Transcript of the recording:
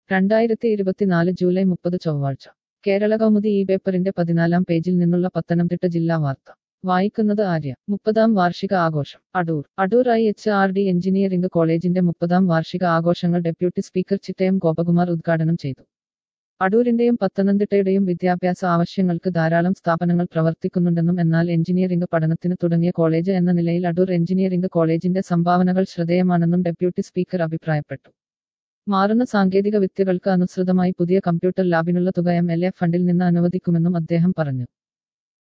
രണ്ടായിരത്തി ഇരുപത്തിനാല് ജൂലൈ മുപ്പത് ചൊവ്വാഴ്ച കേരള കൗമുദി ഈ പേപ്പറിന്റെ പതിനാലാം പേജിൽ നിന്നുള്ള പത്തനംതിട്ട ജില്ലാ വാർത്ത വായിക്കുന്നത് ആര്യ മുപ്പതാം വാർഷിക ആഘോഷം Adoor Adoor I H R D engineering കോളേജിന്റെ മുപ്പതാം വാർഷിക ആഘോഷങ്ങൾ ഡെപ്യൂട്ടി സ്പീക്കർ ചിറ്റയം ഗോപകുമാർ ഉദ്ഘാടനം ചെയ്തു അടൂരിന്റെയും പത്തനംതിട്ടയുടെയും വിദ്യാഭ്യാസ ആവശ്യങ്ങൾക്ക് ധാരാളം സ്ഥാപനങ്ങൾ പ്രവർത്തിക്കുന്നുണ്ടെന്നും എന്നാൽ എഞ്ചിനീയറിംഗ് പഠനത്തിന് തുടങ്ങിയ കോളേജ് എന്ന നിലയിൽ അടൂർ എഞ്ചിനീയറിംഗ് കോളേജിന്റെ സംഭാവനകൾ ശ്രദ്ധേയമാണെന്നും ഡെപ്യൂട്ടി സ്പീക്കർ അഭിപ്രായപ്പെട്ടു മാറുന്ന സാങ്കേതിക വിദ്യകൾക്ക് അനുസൃതമായി പുതിയ കമ്പ്യൂട്ടർ ലാബിനുള്ള തുക എം എൽ എ ഫണ്ടിൽ നിന്ന് അനുവദിക്കുമെന്നും അദ്ദേഹം പറഞ്ഞു